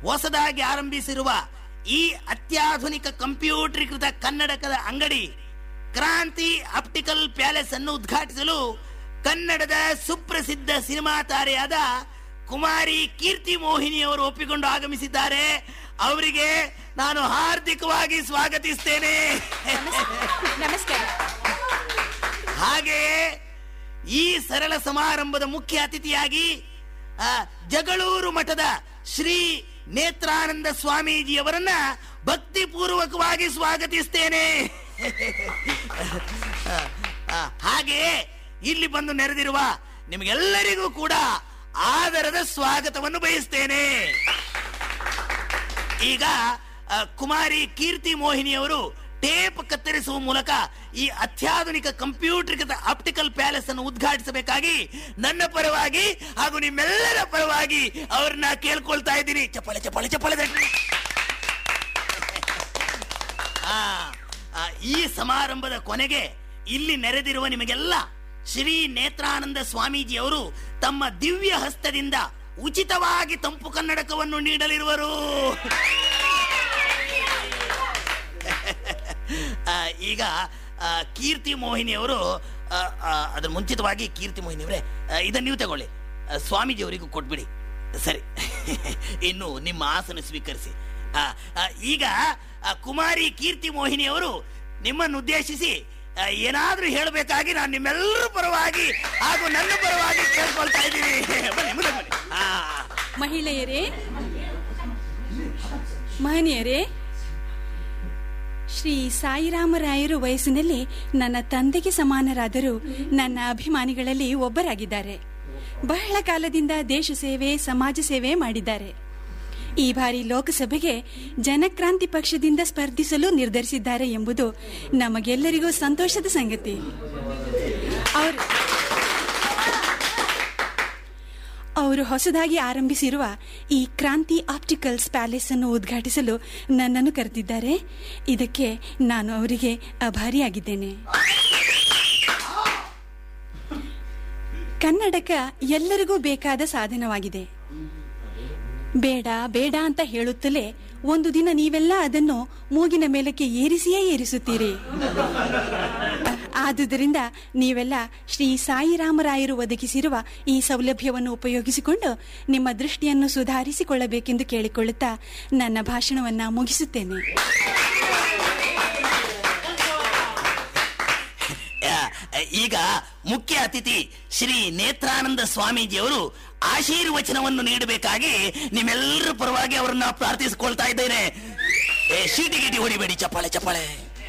ಹೊಸದಾಗಿ ಆರಂಭಿಸಿರುವ ಈ ಅತ್ಯಾಧುನಿಕ ಕಂಪ್ಯೂಟರೀಕೃತ ಕನ್ನಡಕದ ಅಂಗಡಿ ಕ್ರಾಂತಿ ಆಪ್ಟಿಕಲ್ ಪ್ಯಾಲೇಸ್ ಅನ್ನು ಉದ್ಘಾಟಿಸಲು ಕನ್ನಡದ ಸುಪ್ರಸಿದ್ಧ ಸಿನಿಮಾ ತಾರೆಯಾದ ಕುಮಾರಿ ಕೀರ್ತಿ ಮೋಹಿನಿ ಅವರು ಒಪ್ಪಿಕೊಂಡು ಆಗಮಿಸಿದ್ದಾರೆ ಅವರಿಗೆ ನಾನು ಹಾರ್ದಿಕವಾಗಿ ಸ್ವಾಗತಿಸ್ತೇನೆ ನಮಸ್ಕಾರ ಹಾಗೆಯೇ ಈ ಸರಳ ಸಮಾರಂಭದ ಮುಖ್ಯ ಅತಿಥಿಯಾಗಿ ಆ, ಜಗಳೂರು ಮಠದ ಶ್ರೀ ನೇತ್ರಾನಂದ ಸ್ವಾಮೀಜಿಯವರನ್ನ ಭಕ್ತಿಪೂರ್ವಕವಾಗಿ ಸ್ವಾಗತಿಸ್ತೇನೆ ಆ, ಆ, ಹಾಗೆಯೇ ಇಲ್ಲಿ ಬಂದು ನೆರೆದಿರುವ ನಿಮಗೆಲ್ಲರಿಗೂ ಕೂಡ ಆದರದ ಸ್ವಾಗತವನ್ನು ಬಯಸ್ತೇನೆ ಈಗ ಆ, ಕುಮಾರಿ ಕೀರ್ತಿ ಮೋಹಿನಿ ಅವರು ಟೇಪ್ ಕತ್ತರಿಸುವ ಮೂಲಕ ಈ ಅತ್ಯಾಧುನಿಕ ಕಂಪ್ಯೂಟರ್ ಆಪ್ಟಿಕಲ್ ಪ್ಯಾಲೇಸ್ ಅನ್ನು ಉದ್ಘಾಟಿಸಬೇಕಾಗಿ ನನ್ನ ಪರವಾಗಿ ಹಾಗೂ ನಿಮ್ಮೆಲ್ಲರ ಪರವಾಗಿ ಅವ್ರನ್ನ ಕೇಳ್ಕೊಳ್ತಾ ಇದ್ದೀನಿ ಚಪ್ಪಾಳೆ ಚಪ್ಪಾಳೆ ಚಪ್ಪಾಳೆ ತಟ್ಟಿ. ಆ, ಆ, ಈ ಸಮಾರಂಭದ ಕೊನೆಗೆ ಇಲ್ಲಿ ನೆರೆದಿರುವ ನಿಮಗೆಲ್ಲ ಶ್ರೀ ನೇತ್ರಾನಂದ ಸ್ವಾಮೀಜಿ ಅವರು ತಮ್ಮ ದಿವ್ಯ ಹಸ್ತದಿಂದ ಉಚಿತವಾಗಿ ತಂಪು ಕನ್ನಡಕವನ್ನು ನೀಡಲಿರುವರು ಆ, ಈಗ ಆ, ಕೀರ್ತಿ ಮೋಹಿನಿ ಅವರು ಆ, ಆ, ಅದರ ಮುಂಚಿತವಾಗಿ ಕೀರ್ತಿ ಮೋಹಿನಿ ಅವರೇ ಇದನ್ನು ನೀವು ತಗೊಳ್ಳಿ ಆ, ಸ್ವಾಮೀಜಿ ಅವರಿಗೂ ಕೊಟ್ಬಿಡಿ ಸರಿ ಇನ್ನು ನಿಮ್ಮ ಆಸನ ಸ್ವೀಕರಿಸಿ ಆ, ಆ, ಈಗ ಆ, ಕುಮಾರಿ ಕೀರ್ತಿ ಮೋಹಿನಿ ಅವರು ನಿಮ್ಮನ್ನು ಉದ್ದೇಶಿಸಿ ಆ, ಏನಾದ್ರೂ ಹೇಳಬೇಕಾಗಿ ನಾನು ನಿಮ್ಮೆಲ್ಲರ ಪರವಾಗಿ ಹಾಗೂ ನನ್ನ ಪರವಾಗಿ ಕೇಳ್ಕೊಳ್ತಾ ಇದ್ದೀನಿ ಬನ್ನಿ ಮುಂದೆ ಬನ್ನಿ ಆ, ಮಹಿಳೆಯರೇ ಮಹನೀಯರೇ ಶ್ರೀ ಸಾಯಿರಾಮರಾಯರು ವಯಸ್ಸಿನಲ್ಲಿ ನನ್ನ ತಂದೆಗೆ ಸಮಾನರಾದರೂ ನನ್ನ ಅಭಿಮಾನಿಗಳಲ್ಲಿ ಒಬ್ಬರಾಗಿದ್ದಾರೆ ಬಹಳ ಕಾಲದಿಂದ ದೇಶ ಸೇವೆ ಸಮಾಜ ಸೇವೆ ಮಾಡಿದ್ದಾರೆ ಈ ಬಾರಿ ಲೋಕಸಭೆಗೆ ಜನಕ್ರಾಂತಿ ಪಕ್ಷದಿಂದ ಸ್ಪರ್ಧಿಸಲು ನಿರ್ಧರಿಸಿದ್ದಾರೆ ಎಂಬುದು ನಮಗೆಲ್ಲರಿಗೂ ಸಂತೋಷದ ಸಂಗತಿ ಅವರು ಅವರು ಹೊಸದಾಗಿ ಆರಂಭಿಸಿರುವ ಈ ಕ್ರಾಂತಿ ಆಪ್ಟಿಕಲ್ಸ್ ಪ್ಯಾಲೇಸ್ ಅನ್ನು ಉದ್ಘಾಟಿಸಲು ನನ್ನನ್ನು ಕರೆದಿದ್ದಾರೆ ಇದಕ್ಕೆ ನಾನು ಅವರಿಗೆ ಆಭಾರಿಯಾಗಿದ್ದೇನೆ ಕನ್ನಡಕ ಎಲ್ಲರಿಗೂ ಬೇಕಾದ ಸಾಧನವಾಗಿದೆ ಬೇಡ ಬೇಡ ಅಂತ ಹೇಳುತ್ತಲೇ ಒಂದು ದಿನ ನೀವೆಲ್ಲ ಅದನ್ನು ಮೂಗಿನ ಮೇಲಕ್ಕೆ ಏರಿಸಿಯೇ ಏರಿಸುತ್ತೀರಿ ಆದುದರಿಂದ ನೀವೆಲ್ಲ ಶ್ರೀ ಸಾಯಿರಾಮರಾಯರು ಒದಗಿಸಿರುವ ಈ ಸೌಲಭ್ಯವನ್ನು ಉಪಯೋಗಿಸಿಕೊಂಡು ನಿಮ್ಮ ದೃಷ್ಟಿಯನ್ನು ಸುಧಾರಿಸಿಕೊಳ್ಳಬೇಕೆಂದು ಕೇಳಿಕೊಳ್ಳುತ್ತಾ ನನ್ನ ಭಾಷಣವನ್ನ ಮುಗಿಸುತ್ತೇನೆ ಆ, ಈಗ ಮುಖ್ಯ ಅತಿಥಿ ಶ್ರೀ ನೇತ್ರಾನಂದ ಸ್ವಾಮೀಜಿಯವರು ಆಶೀರ್ವಚನವನ್ನು ನೀಡಬೇಕಾಗಿ ನಿಮ್ಮೆಲ್ಲರ ಪರವಾಗಿ ಅವರನ್ನ ಪ್ರಾರ್ಥಿಸಿಕೊಳ್ತಾ ಇದ್ದೇನೆ ಏ, ಶೀಟಿ ಗಿಟಿ ಹೊಡಿಬೇಡಿ ಚಪ್ಪಾಳೆ ಚಪ್ಪಾಳೆ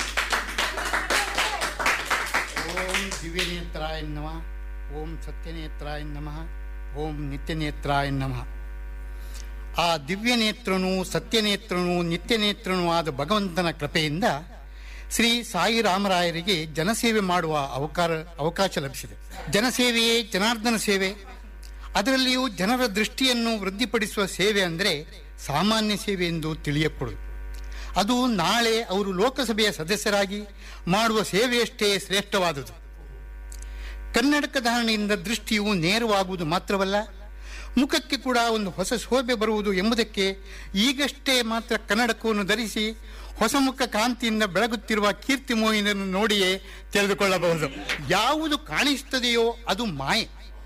ಓಂ ದಿವ್ಯನೇತ್ರಾಯ ನಮಃ ಓಂ ಸತ್ಯನೇತ್ರಾಯ ನಮಃ ಓಂ ನಿತ್ಯನೇತ್ರಾಯ ನಮಃ ಆ ದಿವ್ಯನೇತ್ರನೂ ಸತ್ಯನೇತ್ರನೂ ನಿತ್ಯನೇತ್ರನೂ ಆದ ಭಗವಂತನ ಕೃಪೆಯಿಂದ ಶ್ರೀ ಸಾಯಿರಾಮರಾಯರಿಗೆ ಜನಸೇವೆ ಮಾಡುವ ಅವಕಾರ ಅವಕಾಶ ಲಭಿಸಿದೆ ಜನಸೇವೆಯೇ ಜನಾರ್ದನ ಸೇವೆ ಅದರಲ್ಲಿಯೂ ಜನರ ದೃಷ್ಟಿಯನ್ನು ವೃದ್ಧಿಪಡಿಸುವ ಸೇವೆ ಅಂದರೆ ಸಾಮಾನ್ಯ ಸೇವೆ ಎಂದು ತಿಳಿಯಕೊಡುದು ಅದು ನಾಳೆ ಅವರು ಲೋಕಸಭೆಯ ಸದಸ್ಯರಾಗಿ ಮಾಡುವ ಸೇವೆಯಷ್ಟೇ ಶ್ರೇಷ್ಠವಾದುದು ಕನ್ನಡಕ ಧಾರಣೆಯಿಂದ ದೃಷ್ಟಿಯು ನೇರವಾಗುವುದು ಮಾತ್ರವಲ್ಲ ಮುಖಕ್ಕೆ ಕೂಡ ಒಂದು ಹೊಸ ಶೋಭೆ ಬರುವುದು ಎಂಬುದಕ್ಕೆ ಈಗಷ್ಟೇ ಮಾತ್ರ ಕನ್ನಡಕವನ್ನು ಧರಿಸಿ ಹೊಸ ಮುಖ ಕಾಂತಿಯಿಂದ ಬೆಳಗುತ್ತಿರುವ ಕೀರ್ತಿ ಮೋಹಿನನ್ನು ನೋಡಿಯೇ ತಿಳಿದುಕೊಳ್ಳಬಹುದು ಯಾವುದು ಕಾಣಿಸ್ತದೆಯೋ ಅದು ಮಾಯೆ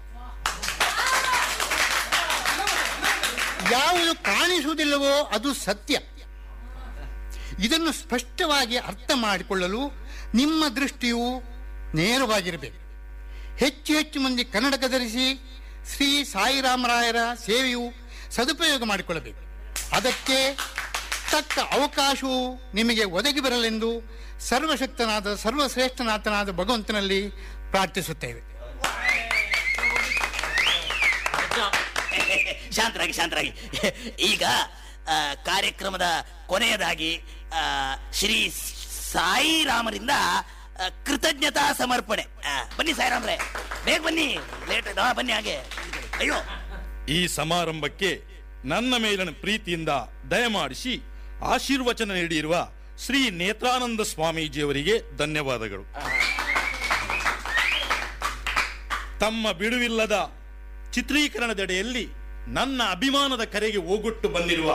ಯಾವುದು ಕಾಣಿಸುವುದಿಲ್ಲವೋ ಅದು ಸತ್ಯ ಇದನ್ನು ಸ್ಪಷ್ಟವಾಗಿ ಅರ್ಥ ಮಾಡಿಕೊಳ್ಳಲು ನಿಮ್ಮ ದೃಷ್ಟಿಯು ನೇರವಾಗಿರಬೇಕು ಹೆಚ್ಚು ಹೆಚ್ಚು ಮಂದಿ ಕನ್ನಡಕ ಧರಿಸಿ ಶ್ರೀ ಸಾಯಿರಾಮರಾಯರ ಸೇವೆಯು ಸದುಪಯೋಗ ಮಾಡಿಕೊಳ್ಳಬೇಕು ಅದಕ್ಕೆ ತಕ್ಕ ಅವಕಾಶವು ನಿಮಗೆ ಒದಗಿ ಬರಲೆಂದು ಸರ್ವಶಕ್ತನಾದ ಸರ್ವಶ್ರೇಷ್ಠನಾಥನಾದ ಭಗವಂತನಲ್ಲಿ ಪ್ರಾರ್ಥಿಸುತ್ತೇವೆ ಶಾಂತರಾಗಿ ಶಾಂತರಾಗಿ ಈಗ ಆ, ಕಾರ್ಯಕ್ರಮದ ಕೊನೆಯದಾಗಿ ಆ, ಶ್ರೀ ಸಾಯಿರಾಮರಿಂದ ಆ, ಕೃತಜ್ಞತಾ ಸಮರ್ಪಣೆ ಆ, ಬನ್ನಿ ಸಾಯಿರಾಮ್ರೆ ಬೇಗ ಬನ್ನಿ ಲೇಟ್ ಆಯ್ತು. ಹಾ, ಬನ್ನಿ ಹಾಗೆ ಅಯ್ಯೋ ಈ ಸಮಾರಂಭಕ್ಕೆ ನನ್ನ ಮೇಲಿನ ಪ್ರೀತಿಯಿಂದ ದಯಮಾಡಿಸಿ ಆಶೀರ್ವಚನ ನೀಡಿರುವ ಶ್ರೀ ನೇತ್ರಾನಂದ ಸ್ವಾಮೀಜಿಯವರಿಗೆ ಧನ್ಯವಾದಗಳು ತಮ್ಮ ಬಿಡುವಿಲ್ಲದ ಚಿತ್ರೀಕರಣದೆಡೆಯಲ್ಲಿ ನನ್ನ ಅಭಿಮಾನದ ಕರೆಗೆ ಓಗೊಟ್ಟು ಬಂದಿರುವ